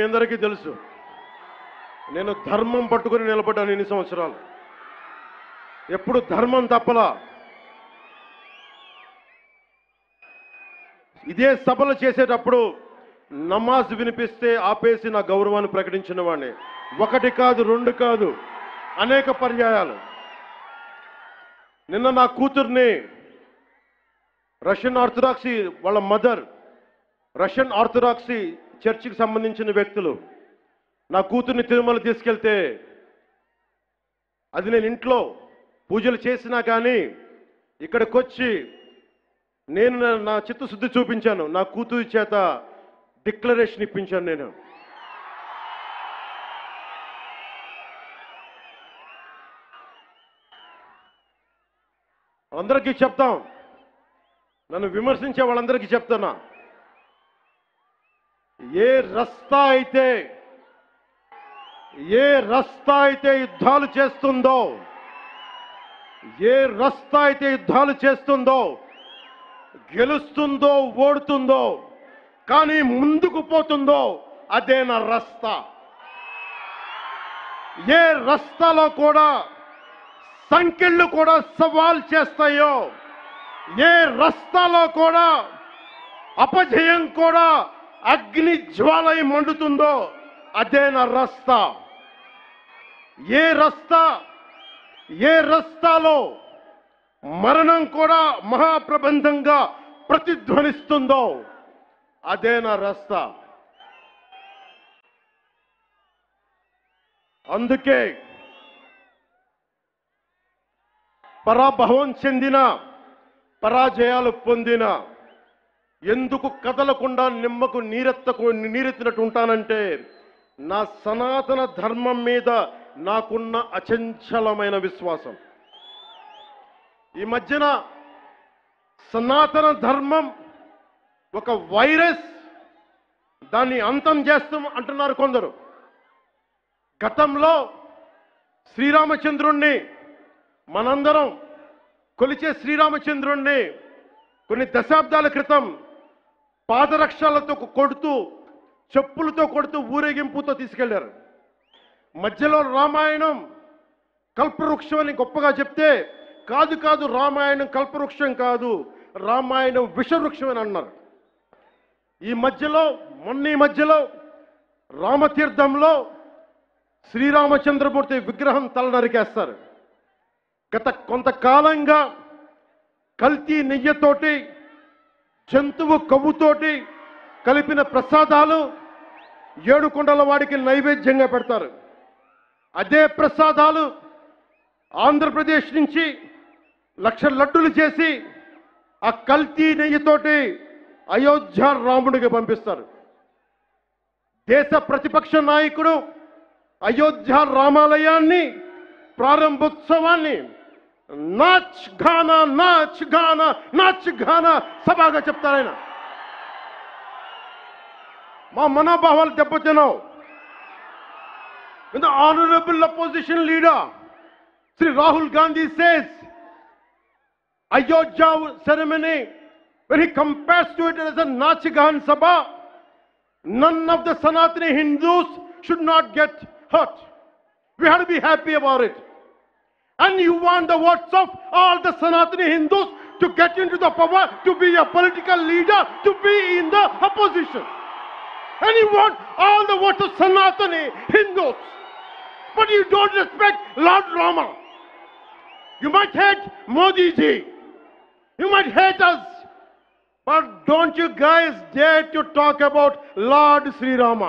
అందరికీ తెలుసు నేను ధర్మం పట్టుకుని నిలబడ్డాను ఇన్ని సంవత్సరాలు ఎప్పుడు ధర్మం తప్పలా ఇదే సభలు చేసేటప్పుడు నమాజ్ వినిపిస్తే ఆపేసి నా గౌరవాన్ని ప్రకటించిన వాడిని ఒకటి కాదు రెండు కాదు అనేక పర్యాయాలు నిన్న నా కూతుర్ని రష్యన్ ఆర్థడాక్సీ వాళ్ళ మదర్ రష్యన్ ఆర్థడాక్సీ చర్చికి సంబంధించిన వ్యక్తులు నా కూతుర్ని తిరుమల తీసుకెళ్తే అది నేను ఇంట్లో పూజలు చేసినా కానీ ఇక్కడికి వచ్చి నేను నా- నా చిత్తశుద్ధి చూపించాను నా కూతురి చేత డిక్లరేషన్ ఇప్పించాను నేను అందరికీ చెప్తాం నన్ను విమర్శించే వాళ్ళందరికీ చెప్తున్నా ఏ రస్తా అయితే ఏ రస్తా అయితే యుద్ధాలు చేస్తుందో ఏ రస్తా అయితే యుద్ధాలు చేస్తుందో గెలుస్తుందో ఓడుతుందో కానీ ముందుకు పోతుందో అదే నా రస్తా ఏ రస్తాలో కూడా సంఖ్యలు కూడా సవాల్ చేస్తాయో ఏ రస్తాలో కూడా అపజయం కూడా అగ్ని జ్వాలై మండుతుందో అదే నా రస్తా ఏ రస్తా ఏ రస్తాలో మరణం కూడా మహాప్రబంధంగా ప్రతిధ్వనిస్తుందో అదే నా రస్తా అందుకే పరాభవం చెందిన పరాజయాలు పొందిన ఎందుకు కదలకుండా నిమ్మకు నీరెత్తకు నీరెత్తినట్టు ఉంటానంటే నా సనాతన ధర్మం మీద నాకున్న అచంచలమైన విశ్వాసం ఈ మధ్యన సనాతన ధర్మం ఒక వైరస్ దాన్ని అంతం చేస్తాం అంటున్నారు కొందరు గతంలో శ్రీరామచంద్రుణ్ణి మనందరం కొలిచే శ్రీరామచంద్రుణ్ణి కొన్ని దశాబ్దాల క్రితం పాదరక్షలతో కొడుతూ చెప్పులతో కొడుతూ ఊరేగింపుతో తీసుకెళ్లారు మధ్యలో రామాయణం కల్పవృక్షం అని గొప్పగా చెప్తే కాదు కాదు రామాయణం కల్పవృక్షం కాదు రామాయణం విషవృక్షం అని అన్నారు ఈ మధ్యలో మొన్న ఈ మధ్యలో రామతీర్థంలో శ్రీరామచంద్రమూర్తి విగ్రహం తల నరికేస్తారు గత కొంతకాలంగా కల్తీ నెయ్యతోటి జంతువు కొవ్వుతోటి కలిపిన ప్రసాదాలు ఏడుకొండల వాడికి నైవేద్యంగా పెడతారు అదే ప్రసాదాలు ఆంధ్రప్రదేశ్ నుంచి లక్ష లడ్డులు చేసి ఆ కల్తీ నెయ్యితోటి అయోధ్య రాముడికి పంపిస్తారు దేశ ప్రతిపక్ష నాయకుడు అయోధ్య రామాలయాన్ని ప్రారంభోత్సవాన్ని నాచ్ ఘానా నాచ్ ఘానా నాచ్ ఘానా సభగా చెప్తారు ఆయన మా మనోభావాలు దెబ్బతిన్నావు The honorable opposition leader, Sri Rahul Gandhi says, Ayodhya ceremony, when he compares to it as a Nachigan Sabha, none of the Sanatani Hindus should not get hurt. We have to be happy about it. And you want the votes of all the Sanatani Hindus to get into the power, to be a political leader, to be in the opposition. And you want all the votes of Sanatani Hindus. But you don't respect Lord Rama. You might hate Modi ji. You might hate us. But don't you guys dare to talk about Lord Sri Rama.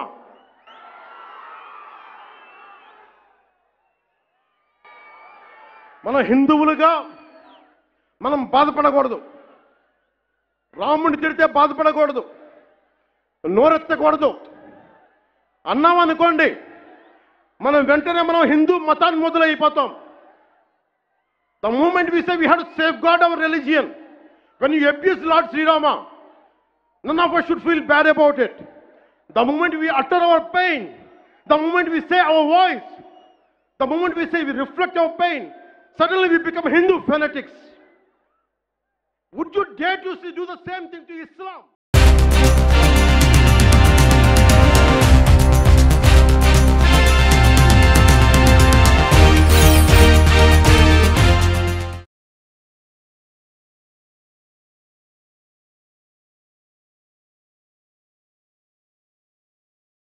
మన హిందువులుగా మనం బాధపడకూడదు రాముడిని తిడితే బాధపడకూడదు నోరెత్తకూడదు అన్నాం అనుకోండి మనం వెంటనే మనం హిందూ మతాన్ని మొదలైపోతాం the moment we say we have to safe god our religion when you abuse lord Srirama none of us should feel bad about it the moment we utter our pain the moment we say our voice the moment we say we reflect our pain suddenly we become hindu fanatics would you dare to do the same thing to islam